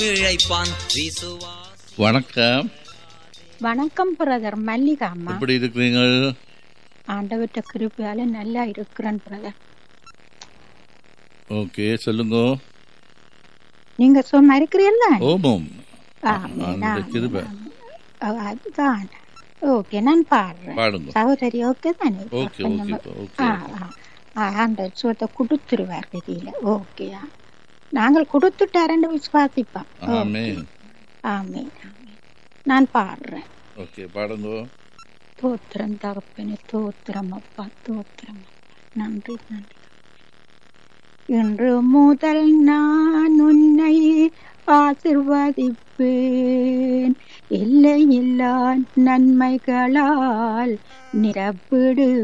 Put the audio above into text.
இழைப்பான் விசுவாஸ் வணக்கம் வணக்கம் பிரதர் மல்லிகா அம்மா எப்படி இருக்கிறீங்க ஆண்டவர்கிட்ட கிருப்பையால நல்லா இருக்கிறேன் பிரதர் ஓகே சொல்லுங்க நீங்க சும்மா இருக்கிறீல்ல ஓமம் ஆமென், அந்த ஆமென், கிருபை ஆமென். ஓ, அதுதான் ஓகே நான் பாடுறேன் பாடுங்க சகோதரி ஓகே தானே ஓகே கொஞ்சம் ஓகே ஓகே ஆ, ஆ. ஆ, ஆண்டவர் சுவத்தை கொடுத்துருவார் கதியில ஓகேயா நாங்கள் கொடுத்துட்டாரன்னு விசுவாசிப்போம் ஆமென் ஆமே நான் பாடுறேன் ஓகே பாடுங்க தோத்திரம் தகப்பனே தோத்திரம் அப்பா தோத்திரம் அப்பா. நன்றி நன்றி இன்று முதல் நான் உன்னை ஆசிர்வதிப்பேன் இல்லை இல்லா நன்மைகளால் நிரப்பிடு